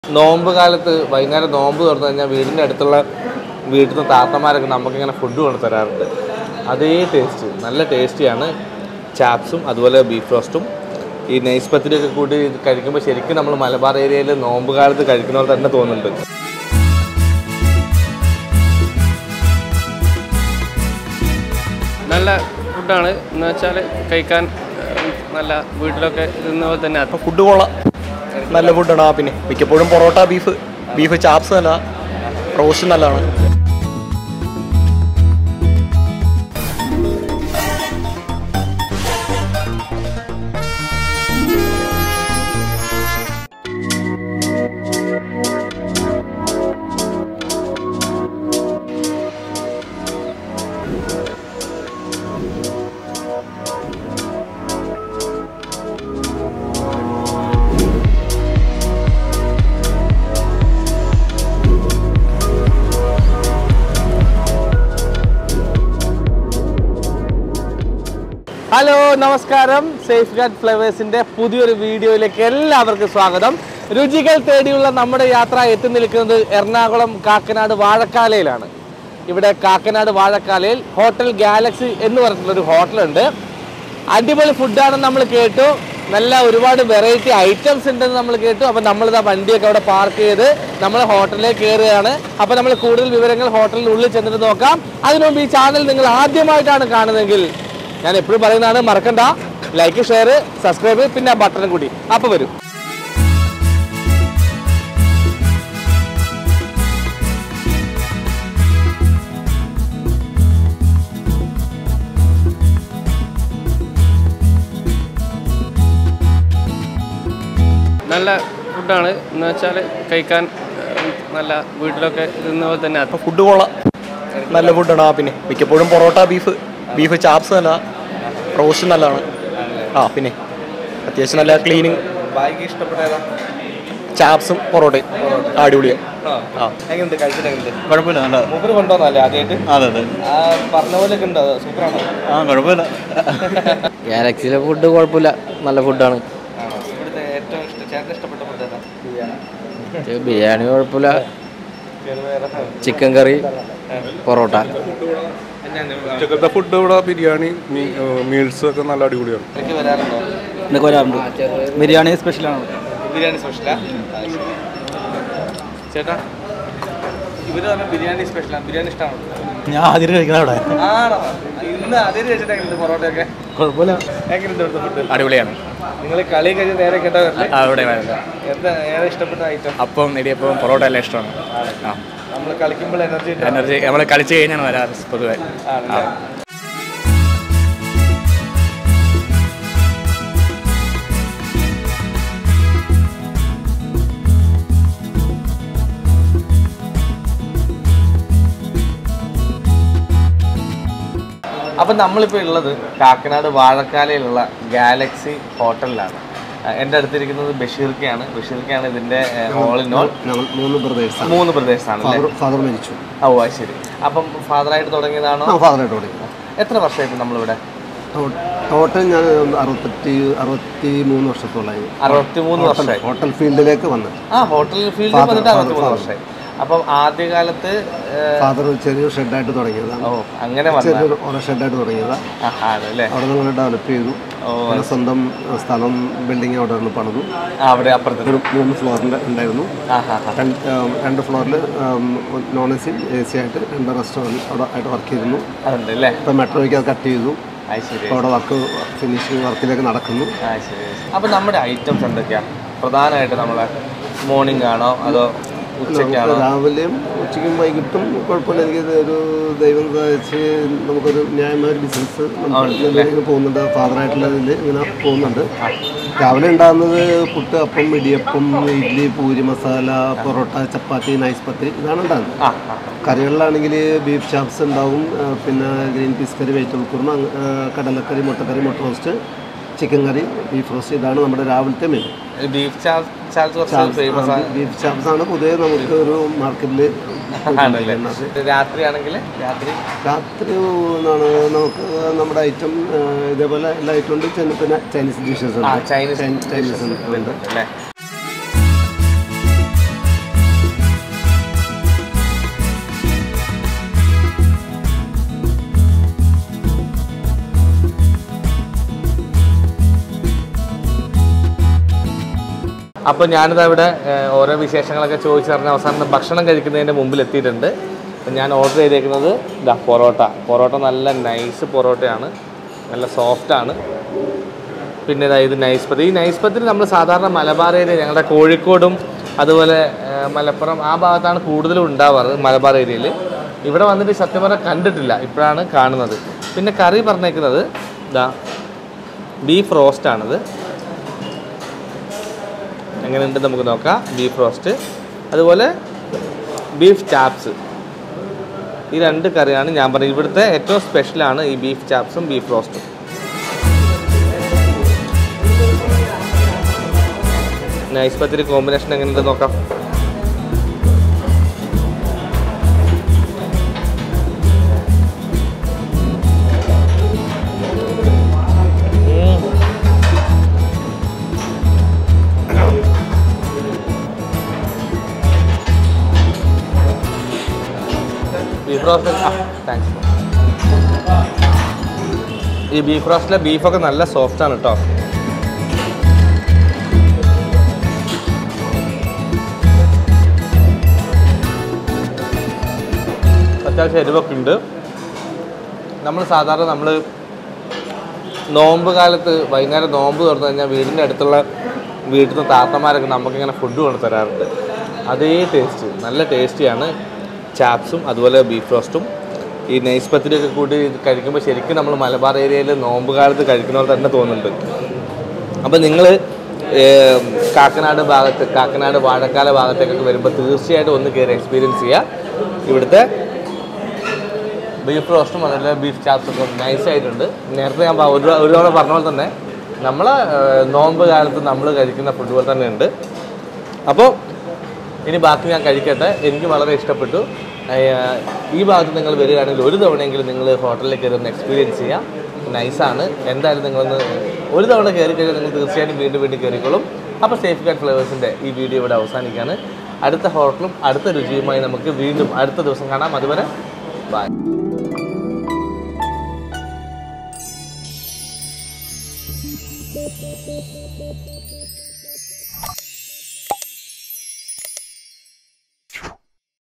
നോമ്പ് കാലത്ത് വൈകുന്നേരം നോമ്പ് തുറന്നു കഴിഞ്ഞാൽ വീടിൻ്റെ അടുത്തുള്ള വീട്ടിൽ നിന്ന് താത്തമാരൊക്കെ നമുക്കിങ്ങനെ ഫുഡ് കൊണ്ട് തരാറുണ്ട് അതേ ടേസ്റ്റ് നല്ല ടേസ്റ്റിയാണ് ചാപ്സും അതുപോലെ ബീഫ് റോസ്റ്റും ഈ നെയ്സ് പത്തിരിയൊക്കെ കൂടി കഴിക്കുമ്പോൾ ശരിക്കും നമ്മൾ മലബാർ ഏരിയയിൽ നോമ്പ് കാലത്ത് കഴിക്കുന്ന പോലെ തന്നെ തോന്നുന്നുണ്ട് നല്ല ഫുഡാണ് എന്ന് വെച്ചാൽ കഴിക്കാൻ ഏഹ്, നല്ല വീട്ടിലൊക്കെ ഇരുന്ന പോലെ തന്നെ അപ്പോൾ ഫുഡ് കൊള്ളാം നല്ല ഫുഡാണ് ആ പിന്നെ മിക്കപ്പോഴും പൊറോട്ട ബീഫ് ബീഫ് ചാപ്സ് നല്ല റോസ്റ്റ് നല്ലതാണ് ഹലോ നമസ്കാരം സേഫ് ഗാർഡ് ഫ്ലവേഴ്സിന്റെ പുതിയൊരു വീഡിയോയിലേക്ക് എല്ലാവർക്കും സ്വാഗതം രുചികൾ തേടിയുള്ള നമ്മുടെ യാത്ര എത്തി നിൽക്കുന്നത് എറണാകുളം കാക്കനാട് വാഴക്കാലയിലാണ് ഇവിടെ കാക്കനാട് വാഴക്കാലയിൽ ഹോട്ടൽ ഗാലക്സി എന്ന് പറഞ്ഞിട്ടുള്ളൊരു ഹോട്ടലുണ്ട് അടിപൊളി ഫുഡാണെന്ന് നമ്മൾ കേട്ടു നല്ല ഒരുപാട് വെറൈറ്റി ഐറ്റംസ് ഉണ്ടെന്ന് നമ്മൾ കേട്ടു അപ്പോൾ നമ്മളിതാ വണ്ടിയൊക്കെ അവിടെ പാർക്ക് ചെയ്ത് നമ്മൾ ഹോട്ടലിലേക്ക് കയറുകയാണ് അപ്പോൾ നമ്മൾ കൂടുതൽ വിവരങ്ങൾ ഹോട്ടലിനുള്ളിൽ ചെന്നിട്ട് നോക്കാം അതിനു മുമ്പ് ഈ ചാനൽ നിങ്ങൾ ആദ്യമായിട്ടാണ് കാണുന്നതെങ്കിൽ ഞാൻ എപ്പോഴും പറയുന്നതാണ് മറക്കണ്ട ലൈക്ക് ഷെയർ സബ്സ്ക്രൈബ് പിന്നെ ആ ബട്ടൺ കൂടി അപ്പോൾ വരും നല്ല ഫുഡാണ് എന്ന് വെച്ചാൽ കഴിക്കാൻ ഏഹ്, നല്ല വീട്ടിലൊക്കെ ഇരുന്ന പോലെ തന്നെ അപ്പോൾ ഫുഡ് കൊള്ളാം നല്ല ഫുഡാണ് ആ പിന്നെ മിക്കപ്പോഴും പൊറോട്ട ബീഫ് ബീഫ് ചാപ്സ് നല്ല റോസ്റ്റ് നല്ലതാണ് ആ പിന്നെ അത്യാവശ്യം നല്ല ക്ലീനിങ് ബായിക്ക് ഇഷ്ടപ്പെട്ടതാ ചാപ്സും പൊറോട്ടയും അടിപൊളിയാണ് ആ എങ്ങനെയുണ്ട് കഴിച്ചിട്ട് എങ്ങനെയുണ്ട് കുഴപ്പമില്ല നല്ല മൂപ്പര് കൊണ്ടുവന്നല്ലേ ആദ്യമായിട്ട് അതെ അതെ ആ പറഞ്ഞ പോലെ ഒക്കെ ഉണ്ടോ സൂപ്പറാണോ ആ കുഴപ്പമില്ല ഗാലക്സിയിലെ ഫുഡ് കുഴപ്പമില്ല നല്ല ഫുഡാണ് ആണോ ഇവിടുത്തെ ഏറ്റവും ഇഷ്ടം ചേട്ടൻ ഇഷ്ടപ്പെട്ട ഫുഡ് ഏതാ ബിരിയാണി കുഴപ്പമില്ല ചെറുപയർ ചിക്കൻ കറി പൊറോട്ട ഉച്ചക്കത്തെ ഫുഡ് ഇവിടെ ബിരിയാണി മീൽസ് ഒക്കെ നല്ല അടിപൊളിയാണ് ഇടയ്ക്ക് വരാറുണ്ടോ എന്നൊക്കെ വരാറുണ്ട് ബിരിയാണി സ്പെഷ്യലാണ് ബിരിയാണി സ്പെഷ്യലാ ചേട്ടാ ഇവര് പറഞ്ഞ ബിരിയാണി സ്പെഷ്യലാണ് ബിരിയാണി ഇഷ്ടമാണോ ഞാൻ ആദ്യം കഴിക്കുന്നത് അവിടെ ആണോ ഇന്ന് അതേ കഴിച്ചിട്ട് എങ്ങനെയുണ്ട് പൊറോട്ടയൊക്കെ കുഴപ്പമില്ല എങ്ങനെയുണ്ട് ഇവിടുത്തെ ഫുഡ് അടിപൊളിയാണ് നിങ്ങൾ കളി കഴിഞ്ഞ് നേരെ കേട്ടതല്ലേ അവിടെ എന്താ ഏറെ ഇഷ്ടപ്പെട്ട ഐറ്റം അപ്പം ഇടിയപ്പം പൊറോട്ട എല്ലാം ഇഷ്ടമാണ് ആ നമ്മൾ കളിക്കുമ്പോൾ എനർജി എനർജി നമ്മൾ കളിച്ച് കഴിഞ്ഞാണ് വരാറ് പൊതുവെ ആണല്ലേ അപ്പം നമ്മളിപ്പോൾ ഉള്ളത് കാക്കനാട് വാഴക്കാലയിലുള്ള ഗാലക്സി ഹോട്ടലിലാണ് ആ, എൻ്റെ അടുത്തിരിക്കുന്നത് ബഷീർക്കയാണ് ബഷീർക്കയാണ് ഇതിൻ്റെ ഓൾ ഇൻ ഓൾ ഞങ്ങൾ മൂന്ന് ബ്രദേഴ്സാണ് മൂന്ന് പ്രദേശത്താണ് ഫാദർ ഫാദർ മരിച്ചു ഓ അത് ശരി അപ്പം ഫാദറായിട്ട് തുടങ്ങിയതാണോ ആ ഫാദറായിട്ട് തുടങ്ങി എത്ര വർഷമായിട്ട് നമ്മളിവിടെ ടോ- ടോട്ടൽ ഞാൻ അറുപത്തി അറുപത്തി മൂന്ന് വർഷത്തോളമായി അറുപത്തി മൂന്ന് ഹോട്ടൽ വർഷമായി ഹോട്ടൽ ഫീൽഡിലേക്ക് വന്നത് ആ ഹോട്ടൽ ഫീൽഡിൽ Father, വന്നിട്ട് അറുപത്തി മൂന്ന് father. വർഷമായി അപ്പം ആദ്യകാലത്ത് ഏഹ്, ഫാദർ ചെറിയൊരു ഷെഡായിട്ട് തുടങ്ങിയതാണ് ഓ അങ്ങനെ വന്ന ചെറിയൊരു ഓരോ ഷെഡായിട്ട് തുടങ്ങിയതാണ് ആണല്ലേ അവിടെ നിന്ന് ഡെവലപ്പ് ചെയ്തു ഓ പിന്നെ സ്വന്തം സ്ഥലം ബിൽഡിംഗ് അവിടെ നിന്ന് പണിതു ആ, അവിടെ അപ്പുറത്ത് ഒരു മൂന്ന് ഫ്ലോറിൻ്റെ ഉണ്ടായിരുന്നു ആ ഹാ ഹാ രണ്ട് ഉം, രണ്ട് ഫ്ലോറിൽ non A C A C ആയിട്ട് രണ്ട് റെസ്റ്റോറൻറ്റ് അവിടെ ആയിട്ട് വർക്ക് ചെയ്തിരുന്നു അതുണ്ട് അല്ലേ ഇപ്പം മെട്രോയ്ക്ക് അത് കട്ട് ചെയ്തു അത് ശരി ഇപ്പോൾ അവിടെ വർക്ക് ഫിനിഷിങ് വർക്കിലേക്ക് നടക്കുന്നു ആ ശരി അപ്പം നമ്മുടെ ഐറ്റംസ് എന്തൊക്കെയാണ് പ്രധാനമായിട്ട് നമ്മളെ മോർണിംഗ് ആണോ അതോ ഉച്ചയ്ക്കാണോ രാവിലെയും ഉച്ചയ്ക്കും വൈകിട്ടും കുഴപ്പമില്ല എനിക്ക് ഇത് ഒരു ദൈവം സഹായിച്ച് നമുക്കൊരു ന്യായമായ ഒരു ബിസിനസ് നമുക്ക് പോകുന്നുണ്ട് ഫാദറായിട്ടുള്ള ഇതിൽ ഇങ്ങനെ പോകുന്നുണ്ട് രാവിലെ ഉണ്ടാകുന്നത് പുട്ട് അപ്പം ഇടിയപ്പം ഇഡ്ഡലി പൂരി മസാല പൊറോട്ട ചപ്പാത്തി നൈസ് പത്തിരി ഇതാണ് ഉണ്ടാകുന്നത് ആ ആ കറികളിലാണെങ്കിൽ ബീഫ് ചാപ്സ് ഉണ്ടാവും ആ, പിന്നെ green peas curry vegetable kurma അങ്ങ- ആ, കടലക്കറി മുട്ടക്കറി മുട്ട roast chicken curry beef roast ഇതാണ് നമ്മുടെ രാവിലത്തെ മെനു ബീഫ് ചാർജ് കുറച്ച് ഫേമസ് ആണ് ബീഫ് ചാപ്സ് ആണ് പൊതുവെ നമുക്ക് ഒരു മാർക്കറ്റിൽ ആണല്ലേ രാത്രി ആണെങ്കിൽ രാത്രി രാത്രി എന്നാണ് നമുക്ക് നമ്മുടെ ഐറ്റം ഇതേപോലെ എല്ലാ ഐറ്റം ഉണ്ട് ചെന്ന- പിന്നെ ചൈനീസ് ഡിഷസ് ആ ഉണ്ട് ചൈനീസ് ചൈനീസ് ഉണ്ട് അല്ലേ അപ്പോൾ ഞാനിത് ഇവിടെ ഏഹ്, ഓരോ വിശേഷങ്ങളൊക്കെ ചോദിച്ചറിഞ്ഞ് അവസാനം ഭക്ഷണം കഴിക്കുന്നതിൻ്റെ മുമ്പിൽ എത്തിയിട്ടുണ്ട് അപ്പം ഞാൻ ഓർഡർ ചെയ്തേക്കുന്നത് ഇതാ പൊറോട്ട പൊറോട്ട നല്ല നൈസ് പൊറോട്ടയാണ് നല്ല സോഫ്റ്റാണ് പിന്നെ ഇതാ ഇത് നൈസ്പത്ത് ഈ നൈസ്പത്തിൽ നമ്മൾ സാധാരണ മലബാർ ഏരിയ ഞങ്ങളുടെ കോഴിക്കോടും അതുപോലെ ഏഹ്, മലപ്പുറം ആ ഭാഗത്താണ് കൂടുതലും ഉണ്ടാവാറ് മലബാർ ഏരിയയിൽ ഇവിടെ വന്നിട്ട് സത്യം പറഞ്ഞാൽ കണ്ടിട്ടില്ല ഇപ്പോഴാണ് കാണുന്നത് പിന്നെ കറി പറഞ്ഞേക്കുന്നത് ഇതാ ബീഫ് റോസ്റ്റാണിത് എങ്ങനെയുണ്ട് നമുക്ക് നോക്കാം ബീഫ് റോസ്റ്റ് അതുപോലെ ബീഫ് ചാപ്സ് ഈ രണ്ട് കറിയാണ് ഞാൻ പറഞ്ഞത് ഇവിടുത്തെ ഏറ്റവും സ്പെഷ്യലാണ് ഈ ബീഫ് ചാപ്സും ബീഫ് റോസ്റ്റും നൈസ് പത്തിരി കോമ്പിനേഷൻ എങ്ങനെയുണ്ട് നോക്കാം ഉം. ബീഫ് റോസ്റ്റ് ആ താങ്ക്സ് ഈ ബീഫ് റോസ്റ്റിലെ ബീഫൊക്കെ നല്ല സോഫ്റ്റ് ആണ് കേട്ടോ അത്യാവശ്യം എരിവൊക്കെ ഉണ്ട് നമ്മൾ സാധാരണ നമ്മൾ നോമ്പ് കാലത്ത് വൈകുന്നേരം നോമ്പ് തുറന്നു കഴിഞ്ഞാൽ വീടിൻ്റെ അടുത്തുള്ള വീട്ടിൽ നിന്ന് താത്തമാരൊക്കെ നമുക്കിങ്ങനെ ഫുഡ് കൊണ്ട് തരാറുണ്ട് അതേ ടേസ്റ്റ് നല്ല ടേസ്റ്റിയാണ് ചാപ്സും അതുപോലെ ബീഫ് റോസ്റ്റും ഈ നൈസ് പത്തിരിയൊക്കെ കൂടി കഴിക്കുമ്പോൾ ശരിക്കും നമ്മൾ മലബാർ ഏരിയയിൽ നോമ്പ് കാലത്ത് കഴിക്കുന്ന പോലെ തന്നെ തോന്നുന്നുണ്ട് അപ്പോൾ നിങ്ങൾ കാക്കനാട് ഭാഗത്ത് കാക്കനാട് വാഴക്കാല ഭാഗത്തേക്കൊക്കെ വരുമ്പോൾ തീർച്ചയായിട്ടും ഒന്ന് കയറി എക്സ്പീരിയൻസ് ചെയ്യുക ഇവിടുത്തെ ബീഫ് റോസ്റ്റും അതുപോലെ ബീഫ് ചാപ്സൊക്കെ നൈസ് ആയിട്ടുണ്ട് നേരത്തെ ഞാൻ പ- ഒരു ഒരു തവണ പറഞ്ഞ പോലെ തന്നെ നമ്മൾ നോമ്പ് കാലത്ത് നമ്മൾ കഴിക്കുന്ന ഫുഡ് പോലെ തന്നെ ഉണ്ട് അപ്പോൾ ഇനി ബാക്കി ഞാൻ കഴിക്കട്ടെ എനിക്ക് വളരെ ഇഷ്ടപ്പെട്ടു ഏഹ്, ഈ ഭാഗത്ത് നിങ്ങൾ വരികയാണെങ്കിൽ ഒരു തവണയെങ്കിലും നിങ്ങൾ ഹോട്ടലിൽ കയറി ഒന്ന് എക്സ്പീരിയൻസ് ചെയ്യാം നൈസാണ് എന്തായാലും നിങ്ങളൊന്ന് ഒരു തവണ കയറി കഴിഞ്ഞാൽ നിങ്ങൾ തീർച്ചയായിട്ടും വീണ്ടും വീണ്ടും കയറിക്കോളും അപ്പോൾ സേഫ് ഗാർഡ് ഫ്ലേവേഴ്സിൻ്റെ ഈ വീഡിയോ ഇവിടെ അവസാനിക്കുകയാണ് അടുത്ത ഹോട്ടലും അടുത്ത രുചിയുമായി നമുക്ക് വീണ്ടും അടുത്ത ദിവസം കാണാം അതുവരെ ബൈ Thank you.